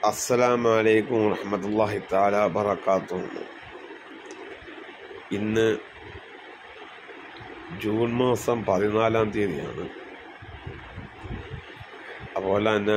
അസ്സലാമു അലൈക്കും വറഹ്മത്തുള്ളാഹി തആല ബറകാതുഹു ഇന്ന് ജൂൺ മാസം പതിനാലാം തീയതിയാണ് അതുപോലെ തന്നെ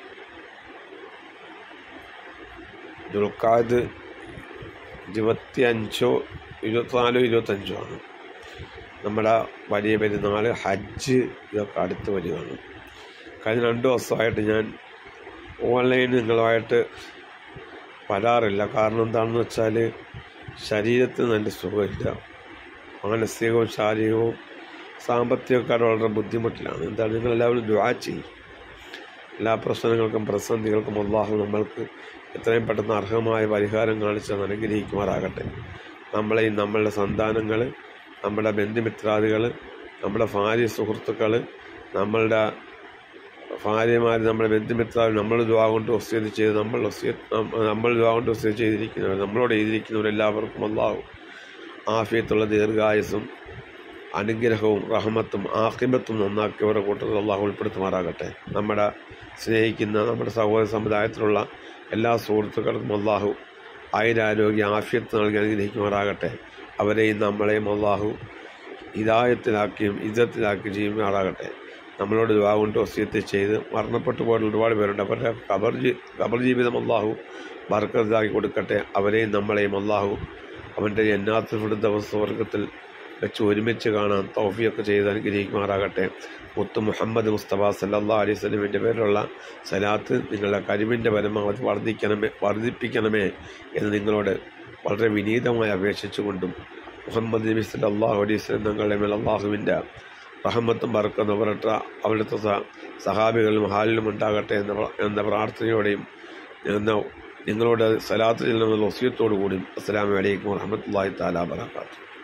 ദുൽഖാദ് ഇരുപത്തി അഞ്ചോ ഇരുപത്തിനാലോ ഇരുപത്തഞ്ചോ ആണ് നമ്മുടെ വലിയ പെരുന്നാൾ ഹജ്ജ് ഇതൊക്കെ അടുത്ത് വരികയാണ് കഴിഞ്ഞ രണ്ട് ദിവസമായിട്ട് ഞാൻ ഓൺലൈൻ നിങ്ങളുമായിട്ട് വരാറില്ല കാരണം എന്താണെന്ന് വെച്ചാൽ ശരീരത്തിന് നല്ല സുഖമില്ല മാനസികവും ശാരീരികവും സാമ്പത്തികമൊക്കെ വളരെ ബുദ്ധിമുട്ടിലാണ് എന്താണ് നിങ്ങളെല്ലാവരും ദ്വാ ചെയ്യും എല്ലാ പ്രശ്നങ്ങൾക്കും പ്രതിസന്ധികൾക്കും അള്ളാഹു നമ്മൾക്ക് എത്രയും പെട്ടെന്ന് അർഹമായ പരിഹാരം കാണിച്ച് അനുഗ്രഹിക്കുമാറാകട്ടെ നമ്മളെയും നമ്മളുടെ സന്താനങ്ങൾ നമ്മുടെ ബന്ധുമിത്രാദികൾ നമ്മുടെ ഭാര്യ സുഹൃത്തുക്കൾ നമ്മളുടെ ഭാര്യമാർ നമ്മുടെ ബന്ധുമിത്രാദികൾ നമ്മൾ ദ്വാ കൊണ്ട് വസ്യത്ത് ചെയ്ത് നമ്മൾ വസ്യത്ത് നമ്മൾ ദ്വാ കൊണ്ട് വസ്യത്ത് ചെയ്തിരിക്കുന്നവർ നമ്മളോട് എഴുതിയിരിക്കുന്നവരെല്ലാവർക്കും അള്ളാഹു ആഫിയത്തുള്ള ദീർഘായുസും അനുഗ്രഹവും റഹമത്തും ആഹിമത്തും നന്നാക്കിയവരുടെ കൂട്ടത്തിൽ അള്ളാഹു ഉൾപ്പെടുത്തുമാറാകട്ടെ നമ്മുടെ സ്നേഹിക്കുന്ന നമ്മുടെ സഹോദര സമുദായത്തിലുള്ള എല്ലാ സുഹൃത്തുക്കൾക്കും അള്ളാഹു ആയുരാരോഗ്യ ആഫിയത്ത് നൽകി അനുഗ്രഹിക്കുമാറാകട്ടെ അവരെയും നമ്മളെയും അള്ളാഹു ഹിദായത്തിലാക്കിയും ഇജ്ജത്തിലാക്കിയും ചെയ്യുമാറാകട്ടെ നമ്മളോട് ദുവാ കൊണ്ട് വസ്യത്ത് ചെയ്ത് മരണപ്പെട്ടു പോയ ഒരുപാട് പേരുണ്ട് അവരുടെ കബർ ജീ കബർ ജീവിതം അള്ളാഹു ബർക്കത്താക്കി കൊടുക്കട്ടെ അവരെയും നമ്മളെയും അള്ളാഹു അവൻ്റെ എന്നാത്തിൽ വിടുന്ന സ്വർഗത്തിൽ വെച്ച് ഒരുമിച്ച് കാണാൻ തൗഫിയൊക്കെ ചെയ്ത് അനുഗ്രഹിക്കുമാറാകട്ടെ മുത്ത് മുഹമ്മദ് മുസ്തഫ സല്ലാ അലൈഹി സ്വലമിൻ്റെ പേരിലുള്ള സലാത്ത് നിങ്ങളുടെ കഴിവിൻ്റെ പരമാവധി വർദ്ധിക്കണമേ വർദ്ധിപ്പിക്കണമേ എന്ന് നിങ്ങളോട് വളരെ വിനീതമായി അപേക്ഷിച്ചുകൊണ്ടും മുഹമ്മദ് നബി സല്ലാഹു അലൈഹി സ്വലം തങ്ങളുടെ മേൽ അള്ളാഹുവിൻ്റെ റഹമത്തും പറക്കുന്ന പുരട്ട അവിടുത്തെ സഹാബികളും ഹാലിലും ഉണ്ടാകട്ടെ എന്ന എന്ന പ്രാർത്ഥനയോടെയും എന്ന നിങ്ങളോട് സലാത്ത് ചെല്ലുന്ന വസിയത്തോടു കൂടിയും അസ്സലാമു അലൈക്കും വറഹമത്തല്ലാഹി താലാ വബറകാതുഹു